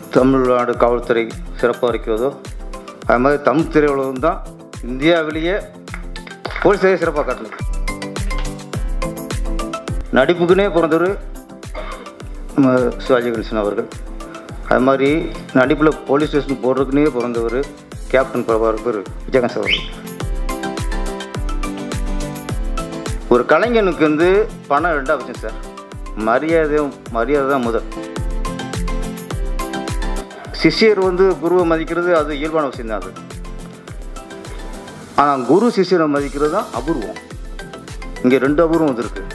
தமிழ்நாடு காவல்துறை சிறப்பாக இருக்கிறதோ அது மாதிரி தமிழ் திரையுலகம் தான் இந்தியாவிலேயே போலீஸ் துறையை சிறப்பாக காட்டணும் நடிப்புக்குனே பிறந்தவர் நம்ம சிவாஜி கணேசன் அவர்கள் அது மாதிரி நடிப்பில் போலீஸ் ஸ்டேஷன் போடுறதுக்குனே பிறந்தவர் கேப்டன் பிரபாகர் பேர் விஜயகாந்த் அவர்கள் ஒரு கலைஞனுக்கு வந்து பணம் ரெண்டா விஷயம் சார் மரியாதையும் மரியாதை தான் முதல் சிஷ்யர் வந்து குருவை மதிக்கிறது அது இயல்பான விஷயம் தான் அது ஆனால் குரு சிஷ்யரை மதிக்கிறது தான் அபூர்வம் இங்கே ரெண்டு அபூர்வம் வந்து இருக்கு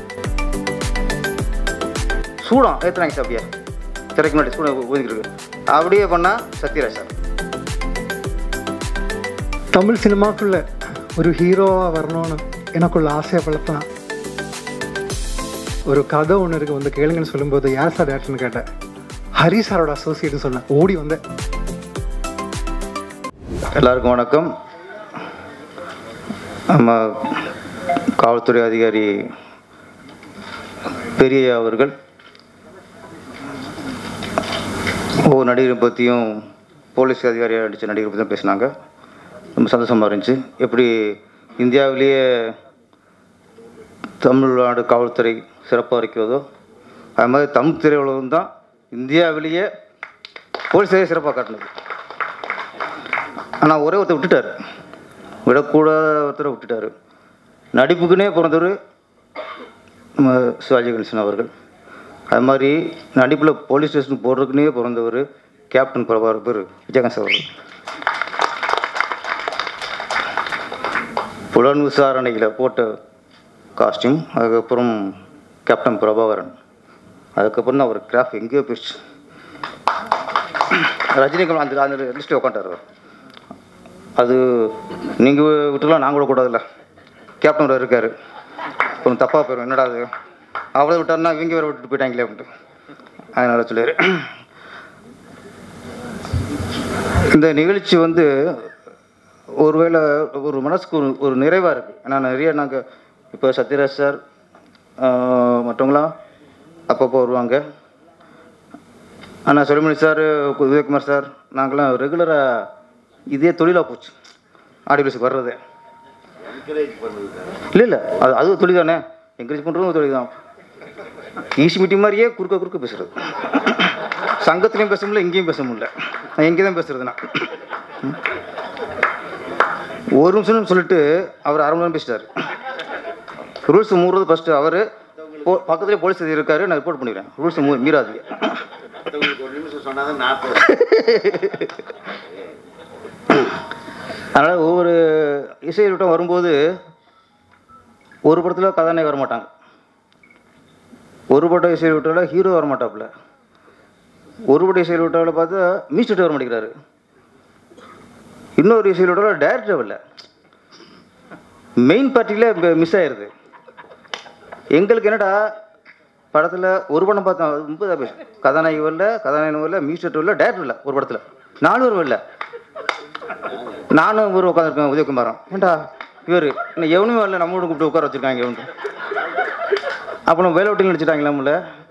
சூடம் ஏற்றுனாங்க சார் அப்படியே திரைக்கு முன்னாடி சூடம் ஒதுக்கிருக்கு அப்படியே பண்ணால் சத்யராஜ் சார் தமிழ் சினிமாக்குள்ள ஒரு ஹீரோவாக வரணும்னு எனக்குள்ள ஆசையை வளர்த்தான் ஒரு கதை ஒன்று இருக்கு வந்து கேளுங்கன்னு சொல்லும்போது யார் சார் டேரக்டர்னு கேட்டேன் ஹரி சாரோட அசோசியேட்னு சொன்னேன் ஓடி வந்தேன் எல்லாருக்கும் வணக்கம் நம்ம காவல்துறை அதிகாரி பெரிய அவர்கள் ஒவ்வொரு நடிகரை பற்றியும் போலீஸ் அதிகாரியாக நடித்த நடிகரை பற்றி தான் பேசினாங்க ரொம்ப சந்தோஷமாக இருந்துச்சு எப்படி இந்தியாவிலேயே தமிழ்நாடு காவல்துறை சிறப்பாக இருக்கிறதோ அது மாதிரி தமிழ் திரையுலகம் தான் இந்தியாவிலேயே போலீஸ் துறையை சிறப்பாக காட்டினது ஆனால் ஒரே ஒருத்தர் விட்டுட்டார் விடக்கூடாத ஒருத்தரை விட்டுட்டார் நடிப்புக்குனே பிறந்தவர் நம்ம சிவாஜி கணேசன் அவர்கள் அது மாதிரி நடிப்பில் போலீஸ் ஸ்டேஷன் போடுறதுக்குனே பிறந்தவர் கேப்டன் பிரபாகர் பேர் விஜயகாந்த் அவர்கள் புலன் விசாரணையில் போட்ட காஸ்டியூம் அதுக்கப்புறம் கேப்டன் பிரபாகரன் அதுக்கப்புறம் தான் அவர் கிராஃப் எங்கேயோ போயிடுச்சு ரஜினிகாந்த் அந்த அந்த லிஸ்ட்டில் உட்காந்துட்டார் அவர் அது நீங்கள் விட்டுலாம் நான் கூட கூடாதுல்ல கேப்டன் வேறு இருக்கார் கொஞ்சம் தப்பாக போயிடும் என்னடா அது அவளை விட்டாருன்னா இவங்க வேறு விட்டுட்டு போயிட்டாங்களே அப்படின்ட்டு அதனால் சொல்லிடு இந்த நிகழ்ச்சி வந்து ஒருவேளை ஒரு மனசுக்கு ஒரு ஒரு நிறைவாக இருக்குது ஏன்னா நிறைய நாங்கள் இப்போ சத்யராஜ் சார் ஆஹ், மற்றவங்களாம் அப்பப்போ வருவாங்க ஆனால் சொலிமணி சார் உதயகுமார் சார் நாங்களாம் ரெகுலராக இதே தொழிலாக போச்சு ஆடியோஸுக்கு வர்றது இல்லை இல்லை அது அது ஒரு தொழில் தானே என்கரேஜ் பண்ணுறதும் ஒரு தொழில் தான் ஈசி மீட்டிங் மாதிரியே குறுக்க குறுக்க பேசுறது சங்கத்துலேயும் பேச முடியல இங்கேயும் பேச முடியல நான் எங்கே தான் பேசுறது நான் ம். ஒரு நிமிஷம்னு சொல்லிட்டு அவர் அரை மணி நேரம் பேசிட்டார் ரூல்ஸ் மூடுறது ஃபஸ்ட்டு அவர் போ பக்கத்துலேயே போலீஸ் அதிகாரி இருக்காரு நான் ரிப்போர்ட் பண்ணிக்கிறேன் ரூல்ஸ் மூ மீறாதீங்க ஒரு நிமிஷம் சொன்னாதான் நாற்பது அதனால் ஒவ்வொரு இசை விட்டம் வரும்போது ஒரு படத்தில் கதாநாயகி வர மாட்டாங்க ஒரு படம் இசை விட்டால ஹீரோ வர மாட்டாப்புல ஒரு படம் இசை விட்டால பார்த்தா மியூசிக் வர மாட்டேங்கிறாரு இன்னொரு இசை விட்டால டேரக்டர் வரல மெயின் பார்ட்டியில் மிஸ் ஆயிடுது எங்களுக்கு என்னடா படத்தில் ஒரு படம் பார்த்தோம் அது ரொம்ப இதாக பேசும் கதாநாயகி வரல கதாநாயகன் வரல மியூசிக் வரல டேரக்டர் வரல ஒரு படத்தில் நானூறு வரல நானும் ஒரு உட்காந்துருக்கேன் உதயகுமாரம் ஏண்டா இவர் இன்னும் எவனுமே வரல நம்ம வீடு கூப்பிட்டு உட்கார வச்சிருக்காங்க இவனு அப்புறம் வேலை விட்டு நடிச்சிட்டாங்களா நம்மள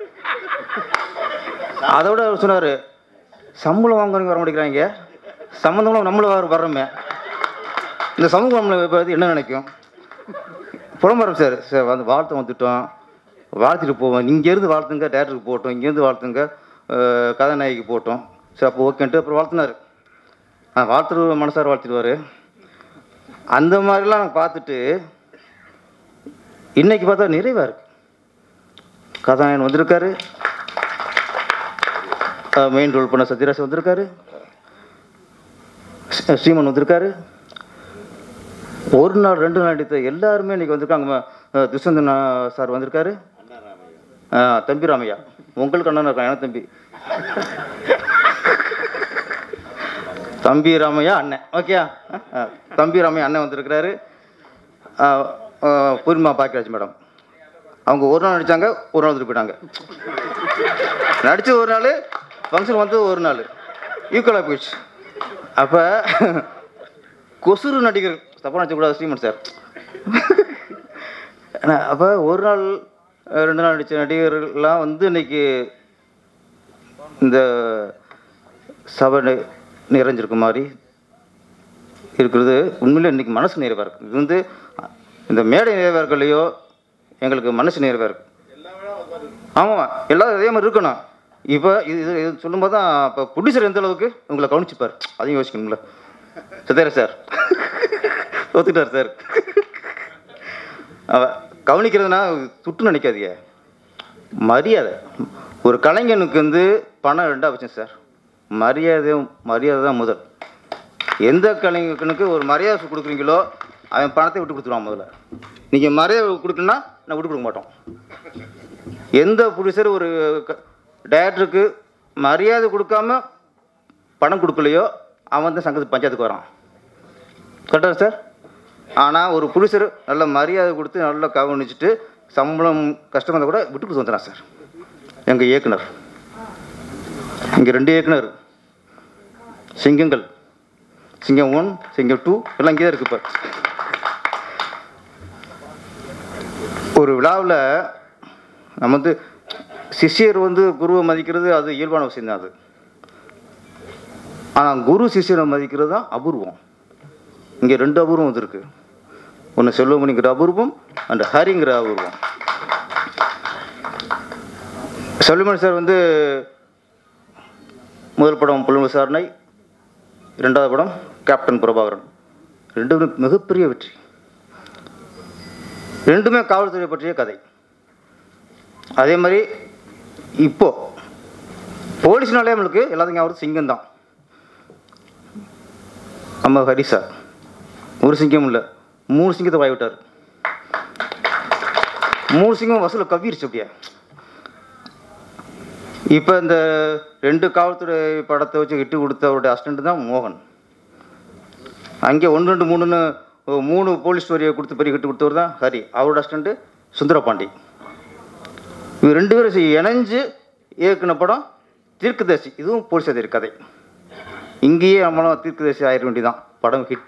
அதோட அவர் சொன்னார் சம்பளம் வாங்குறவங்க வர மாட்டேங்கிறாங்க சம்மந்தங்களும் நம்மள வர வர்றோமே இந்த சமூகம் நம்மளை பற்றி என்ன நினைக்கும் புலம்பரம் சார் சார் வந்து வாழ்த்து வந்துட்டோம் வாழ்த்திட்டு போவோம் இங்கேருந்து வாழ்த்துங்க டேரக்டருக்கு போட்டோம் இங்கேருந்து வாழ்த்துங்க அஹ், கதாநாயகிக்கு போட்டோம் சரி அப்போ ஓகேன்ட்டு அப்புறம் வாழ்த்துனார் ஆ வாழ்த்துரு மனசார வாழ்த்திடுவார் அந்த மாதிரிலாம் நான் பார்த்துட்டு இன்னைக்கு பார்த்தா நிறைவாக இருக்கு கதாநாயகன் வந்திருக்காரு மெயின் ரோல் பண்ண சத்யராஜ் வந்திருக்காரு ஸ்ரீ- ஸ்ரீமன் வந்திருக்காரு ஒரு நாள் ரெண்டு நாள் நடித்த எல்லாருமே இன்னைக்கு வந்திருக்காங்க அஹ், துஷ்யந்தன் சார் வந்திருக்காரு ஆ, தம்பி ராமையா உங்களுக்கு அண்ணன் இருக்கான் எனக்கு தம்பி தம்பி ராமையா அண்ணன் ஓகே தம்பி ராமையா அண்ணன் வந்திருக்கிறாரு ஆ, ஆ, பூர்ணிமா பாக்கியராஜ் மேடம் அவங்க ஒரு நாள் நடித்தாங்க ஒரு நாள் வந்துட்டு போயிட்டாங்க நடித்து ஒரு நாள் ஃபங்க்ஷன் வந்து ஒரு நாள் ஈக்குவலாக போயிடுச்சு அப்போ கொசுறு நடிகர் தப்பாக நினச்சக்கூடாது ஸ்ரீமன் சார் அப்போ ஒரு நாள் அஹ், ரெண்டு நாள் நடித்த நடிகர்கள்லாம் வந்து இன்னைக்கு இந்த சபை நி- நிறைஞ்சிருக்க மாதிரி இருக்கிறது உண்மையிலே இன்றைக்கி மனசு நிறைவாக இருக்குது இது வந்து இந்த மேடை நிறைவாக இருக்கலையோ எங்களுக்கு மனசு நிறைவாக இருக்கு ஆமாம் எல்லாரும் அதே மாதிரி இருக்கணும் இப்போ இது இது இது சொல்லும்போது தான் இப்போ ப்ரொடியூசர் எந்த அளவுக்கு உங்களை கவனிச்சுப்பார் அதையும் யோசிக்கணும்ல சத்யாரா சார் ஒத்துக்கிட்டார் சார் அவ கவனிக்கிறதுனா துட்டு நினைக்காதீங்க மரியாதை ஒரு கலைஞனுக்கு வந்து பணம் ரெண்டா வச்சேன் சார் மரியாதையும் மரியாதை தான் முதல் எந்த கலைஞனுக்கு ஒரு மரியாதை கொடுக்குறீங்களோ அவன் பணத்தை விட்டு கொடுத்துருவான் முதல்ல நீங்கள் மரியாதை கொடுக்கணுன்னா நான் விட்டு கொடுக்க மாட்டோம் எந்த ப்ரொடியூசர் ஒரு டேரக்டருக்கு மரியாதை கொடுக்காம பணம் கொடுக்கலையோ அவன் தான் சங்கத்து பஞ்சாயத்துக்கு வரான் கரெக்டாக சார் ஆனால் ஒரு ப்ரொடியூசர் நல்ல மரியாதை கொடுத்து நல்லா கவனிச்சுட்டு சம்பளம் கஷ்டமாக இருந்தால் கூட விட்டு கொடுத்து வந்துடுறான் சார் எங்கள் இயக்குனர் இங்கே ரெண்டு இயக்குனர் சிங்கங்கள் சிங்கம் ஒன் சிங்கம் டூ எல்லாம் இங்கே தான் இருக்கு இப்போ ஒரு விழாவில் நம்ம வந்து சிஷ்யர் வந்து குருவை மதிக்கிறது அது இயல்பான விஷயம் தான் அது ஆனால் குரு சிஷ்யரை மதிக்கிறது தான் அபூர்வம் இங்கே ரெண்டு அபூர்வம் வந்திருக்கு ஒன்று செல்வமணிங்கிற அபூர்வம் அண்ட் ஹரிங்கிற அபூர்வம் செல்வமணி சார் வந்து முதல் படம் புலன் விசாரணை இரண்டாவது படம் கேப்டன் பிரபாகரன் ரெண்டுமே மிகப்பெரிய வெற்றி ரெண்டுமே காவல்துறை பற்றிய கதை அதே மாதிரி இப்போ போலீஸ்னாலே நம்மளுக்கு எல்லாத்துக்கும் ஞாபகம் சிங்கம் தான் நம்ம ஹரி சார் ஒரு சிங்கம் இல்லை மூணு சிங்கத்தை வாய் விட்டார் மூணு சிங்கம் வசூல கவிருச்சு அப்படியே இப்போ இந்த ரெண்டு காவல்துறை படத்தை வச்சு இட்டு கொடுத்தவருடைய அசிஸ்டண்ட் தான் மோகன் அங்கே ஒன்று ரெண்டு மூணுன்னு ஓ, மூணு போலீஸ் ஸ்டோரியை கொடுத்து பெரிய ஹிட்டு கொடுத்தவர் தான் ஹரி அவரோட அசிஸ்டண்ட்டு சுந்தரபாண்டி இவர் ரெண்டு பேரும் சே- இணைஞ்சு இயக்குன படம் தீர்க்கதரிசி இதுவும் போலீஸ் அதிகாரி கதை இங்கேயே நம்மளும் தீர்க்கதரிசி ஆயிட வேண்டியதான் படம் ஹிட்டு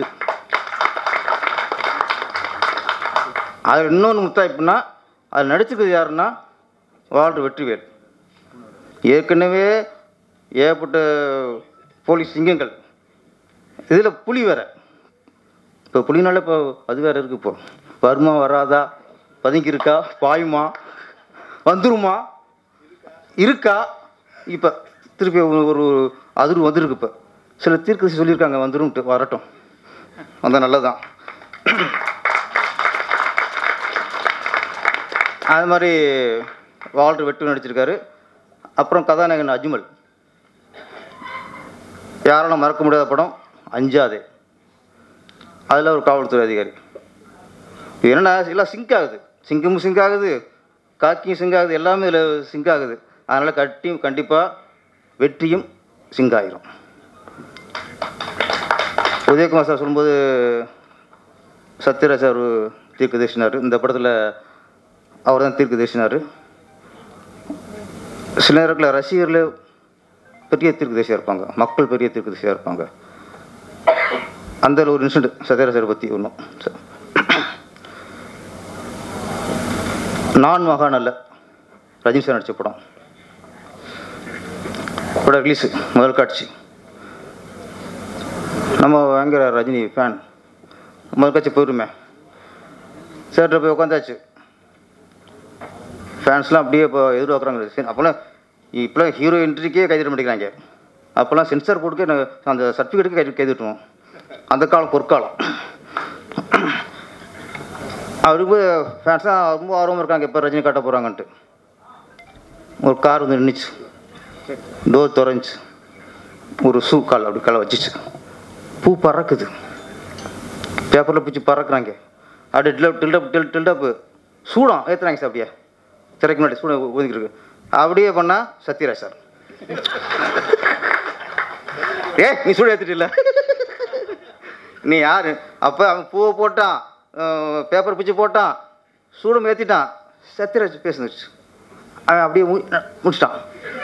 அதில் இன்னொன்று முத்தாய்ப்புனா அது நடிச்சுக்கிறது யாருன்னா வாழ்ற வெற்றிவேல் ஏற்கனவே ஏகப்பட்ட போலீஸ் சிங்கங்கள் இதில் புலி வேற இப்போ புலினால இப்போ அது வேற இருக்கு இப்போ வருமா வராதா பதுங்கி இருக்கா பாயுமா வந்துருமா இருக்கா இப்போ திருப்பி ஒரு- ஒரு அதிர்வு வந்திருக்கு இப்போ சில தீர்க்கதரிசி சொல்லியிருக்காங்க வந்துரும்ட்டு வரட்டும் வந்தால் நல்லதான் அது மாதிரி வால்டர் வெட்டு நடிச்சிருக்காரு அப்புறம் கதாநாயகன் அஜ்மல் யாராலும் மறக்க முடியாத படம் அஞ்சாதே அதில் ஒரு காவல்துறை அதிகாரி இது என்னன்னா எல்லாம் சிங்க் ஆகுது சிங்கமும் சிங்க் ஆகுது காக்கியும் சிங்க் ஆகுது எல்லாமே இதில் சிங்க் ஆகுது அதனால் கட்டி கண்டிப்பாக வெற்றியும் சிங்க் ஆகிரும் உதயகுமார் சார் சொல்லும்போது சத்யராஜ் சார் தீர்க்க தரிசினார் இந்த படத்தில் அவர் தான் தீர்க்க தரிசினார் சில நேரத்தில் ரசிகர்களே பெரிய தீர்க்கதரிசியாக இருப்பாங்க மக்கள் பெரிய தீர்க்கதரிசியாக இருப்பாங்க அந்த ஒரு இன்சிடென்ட் சத்யராஜரை பற்றி ஒன்றும் நான் மகான் அல்ல ரஜினி சார் நடித்த படம் படம் ரிலீஸு முதல் காட்சி நம்ம பயங்கர ரஜினி ஃபேன் முதல் காட்சி போயிருமே சேட்டில் போய் உட்காந்தாச்சு ஃபேன்ஸ்லாம் அப்படியே இப்போ எதிர்பார்க்குறாங்க சரி அப்போல்லாம் இப்போலாம் ஹீரோ என்ட்ரிக்கே கைதிட மாட்டேங்கிறாங்க அப்போல்லாம் சென்சார் போட்டுக்கே நான் அந்த சர்டிஃபிகேட்டுக்கு கை கைதிட்டுவோம் அந்த காலம் பொற்காலம் அவருக்கு ஃபேன்ஸ்லாம் ரொம்ப ஆர்வமாக இருக்காங்க இப்போ ரஜினி காட்ட போகிறாங்கன்ட்டு ஒரு கார் வந்து நின்றுச்சு டோர் திறந்துச்சு ஒரு ஷூ கால் அப்படி காலை வச்சுச்சு பூ பறக்குது பேப்பரில் பிடிச்சி பறக்குறாங்க அப்படியே டில்டப் டில்டப் டில் டில்டப்பு சூடம் ஏற்றுறாங்க சார் அப்படியே திரைக்கு முன்னாடி சூடம் ஒதுக்கிட்டு இருக்கு அப்படியே பண்ணா சத்யராஜ் சார் ஏ நீ சூடம் ஏற்றிட்டில்ல நீ யாரு அப்போ அவன் பூவை போட்டான் பேப்பர் பிச்சு போட்டான் சூடம் ஏற்றிட்டான் சத்யராஜ் பேசுனுச்சு அவன் அப்படியே மு- முடிச்சிட்டான்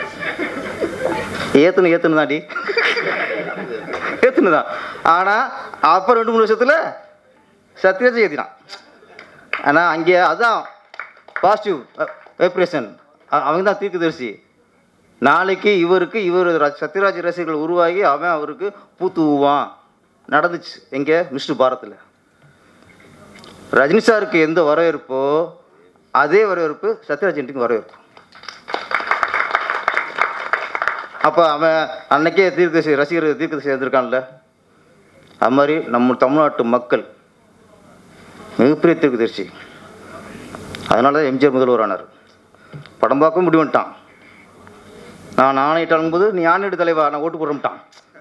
ஏற்றுனு ஏற்றுனு தாண்டி ஏற்றுனு தான் ஆனால் அப்புறம் ரெண்டு மூணு வருஷத்தில் சத்யராஜ் ஏற்றினான் ஆனால் அங்கே அதான் பாசிட்டிவ் வைப்ரேஷன் அவங்க தான் தீர்க்கதரிசி நாளைக்கு இவருக்கு இவர் ர- சத்யராஜ் ரசிகர்கள் உருவாகி அவன் அவருக்கு பூத்துவான் நடந்துச்சு எங்கே மிஸ்டர் பாரத்தில் ரஜினி சாருக்கு எந்த வரவேற்போ அதே வரவேற்பு சத்யராஜ் என்டிக்கு வரவேற்பு அப்போ அவன் அன்னைக்கே தீர்க்கதரிசி ரசிகர் தீர்க்கதரிசி இருந்திருக்கான்ல அது மாதிரி நம்ம தமிழ்நாட்டு மக்கள் மிகப்பெரிய தீர்க்கதரிசி அதனால தான் எம்ஜிஆர் முதல்வர் ஆனார் படம் பார்க்க முடிவுன்ட்டான் நான் ஆணையிட்டாலும் போது நீ ஆணையிட்டு தலைவா நான் ஓட்டு போடுறேன்ட்டான்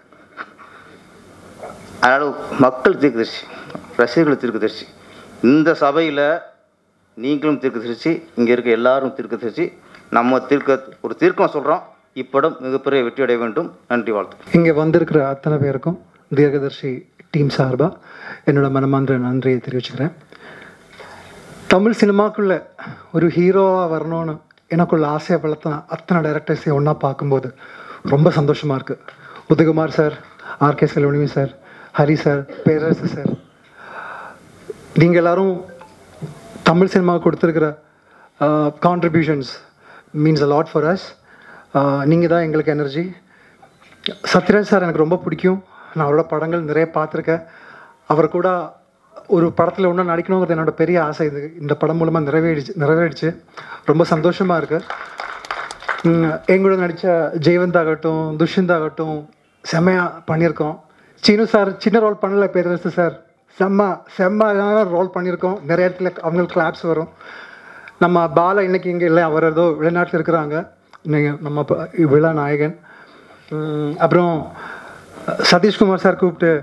அதனால் மக்கள் தீர்க்கதரிசி ரசிகர்கள் தீர்க்கதரிசி இந்த சபையில் நீங்களும் தீர்க்கதரிசி இங்கே இருக்க எல்லாரும் தீர்க்கதரிசி நம்ம தீர்க்க ஒரு தீர்க்கம் சொல்கிறோம் இப்படம் மிகப்பெரிய வெற்றி அடைய வேண்டும் நன்றி வாழ்த்து இங்கே வந்திருக்கிற அத்தனை பேருக்கும் தீர்க்கதர்ஷி டீம் சார்பாக என்னோட மனமார்ந்த நன்றியை தெரிவிச்சுக்கிறேன் தமிழ் சினிமாக்குள்ள ஒரு ஹீரோவாக வரணும்னு எனக்குள்ள ஆசையை வளர்த்த அத்தனை டைரக்டர்ஸையும் ஒன்றா பார்க்கும்போது ரொம்ப சந்தோஷமாக இருக்குது Udayakumar sir RK Selvamani sir Hari sir Perarasu sir நீங்கள் எல்லாரும் தமிழ் சினிமாவுக்கு கொடுத்துருக்கிற contributions means a lot for us நீங்கள் தான் எங்களுக்கு எனர்ஜி சத்யராஜ் சார் எனக்கு ரொம்ப பிடிக்கும் நான் அவரோட படங்கள் நிறைய பார்த்துருக்கேன் அவர் கூட ஒரு படத்தில் ஒன்றும் நடிக்கணுங்கிறது என்னோட பெரிய ஆசை இது இந்த படம் மூலமாக நிறைவேறிச்சு நிறைவேறிச்சு ரொம்ப சந்தோஷமாக இருக்குது எங்களோட நடித்த ஜெயவந்த் ஆகட்டும் துஷ்யந்த் ஆகட்டும் செம்மையாக பண்ணியிருக்கோம் சீனு சார் சின்ன ரோல் பண்ணல பேரரசு சார் செம்ம செம்மையான ரோல் பண்ணியிருக்கோம் நிறைய இடத்துல அவங்களுக்கு கிளாப்ஸ் வரும் நம்ம பாலா இன்னைக்கு இங்கே இல்லை அவர் ஏதோ வெளிநாட்டில் இருக்கிறாங்க இன்னைக்கு நம்ம ப- விழா நாயகன் உம், அப்புறம் சதீஷ்குமார் சார் கூப்பிட்டு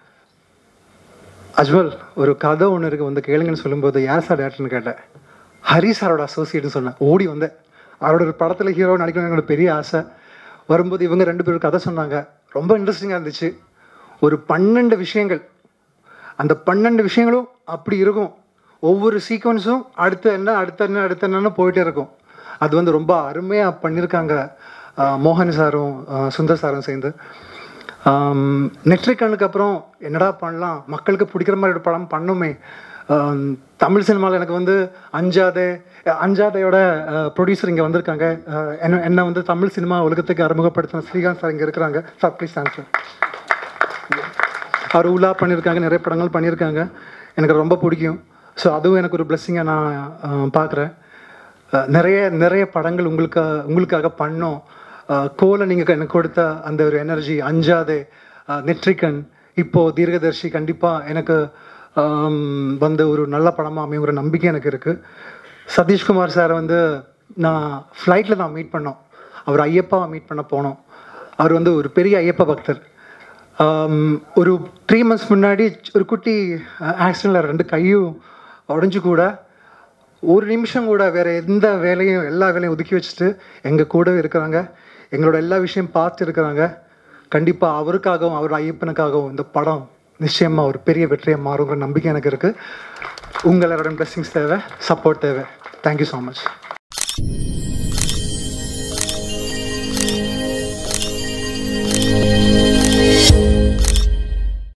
அஜ்மல் ஒரு கதை ஒன்று இருக்கு வந்து கேளுங்கன்னு சொல்லும்போது யார் சார் டேரக்டர்னு கேட்டேன் ஹரி சாரோட அசோசியேட்னு சொன்னேன் ஓடி வந்தேன் அவரோட ஒரு படத்தில் ஹீரோ நடிக்கணும் என்னோட பெரிய ஆசை வரும்போது இவங்க ரெண்டு பேரும் கதை சொன்னாங்க ரொம்ப இன்ட்ரெஸ்டிங்காக இருந்துச்சு ஒரு பன்னெண்டு விஷயங்கள் அந்த பன்னெண்டு விஷயங்களும் அப்படி இருக்கும் ஒவ்வொரு சீக்வன்ஸும் அடுத்து என்ன அடுத்த என்ன அடுத்த என்னன்னு போயிட்டே இருக்கும் அது வந்து ரொம்ப அருமையாக பண்ணியிருக்காங்க ஆஹ் மோகன் சாரும் ஆஹ் சுந்தர் சாரும் சேர்ந்து நெட்ரிக்கனுக்கு அப்புறம் என்னடா பண்ணலாம் மக்களுக்கு பிடிக்கிற மாதிரி ஒரு படம் பண்ணுமே ஆம், தமிழ் சினிமாவில் எனக்கு வந்து அஞ்சாதே அஞ்சாதையோட ப்ரொடியூசர் இங்கே வந்திருக்காங்க ஆஹ் என்ன என்னை வந்து தமிழ் சினிமா உலகத்துக்கு அறிமுகப்படுத்தின ஸ்ரீகாந்த் சார் இங்கே இருக்கிறாங்க சார் ப்ளீஸ் தேங்க்ஸ் அவர் உலா பண்ணியிருக்காங்க நிறைய படங்கள் பண்ணியிருக்காங்க எனக்கு ரொம்ப பிடிக்கும் ஸோ அதுவும் எனக்கு ஒரு பிளெஸ்ஸிங்காக நான் பார்க்குறேன் நிறைய நிறைய படங்கள் உங்களுக்கு உங்களுக்காக பண்ணோம் அஹ், கோலை நீங்கள் எனக்கு கொடுத்த அந்த ஒரு எனர்ஜி அஞ்சாதே அஹ், நெட்ரிக்கன் இப்போது தீர்க்கதர்ஷி கண்டிப்பாக எனக்கு ஆம், வந்து ஒரு நல்ல படமாக அமையும் ஒரு நம்பிக்கை எனக்கு இருக்குது சதீஷ்குமார் சார் வந்து நான் ஃப்ளைட்டில் தான் மீட் பண்ணோம் அவர் ஐயப்பாவை மீட் பண்ண போனோம் அவர் வந்து ஒரு பெரிய ஐயப்ப பக்தர் ஆம், ஒரு த்ரீ மந்த்ஸ் முன்னாடி ஒரு குட்டி ஆக்சிடெண்ட்டில் ரெண்டு கையும் உடஞ்சி கூட ஒரு நிமிஷம் கூட வேற எந்த வேலையும் எல்லா வேலையும் ஒதுக்கி வச்சுட்டு எங்கள் கூடவே இருக்கிறாங்க எங்களோட எல்லா விஷயம் பார்த்து இருக்கிறாங்க கண்டிப்பாக அவருக்காகவும் அவர் ஐயப்பனுக்காகவும் இந்த படம் நிச்சயமாக ஒரு பெரிய வெற்றியாக மாறுங்கிற நம்பிக்கை எனக்கு இருக்குது உங்களோட blessings தேவை சப்போர்ட் தேவை தேங்க்யூ ஸோ மச்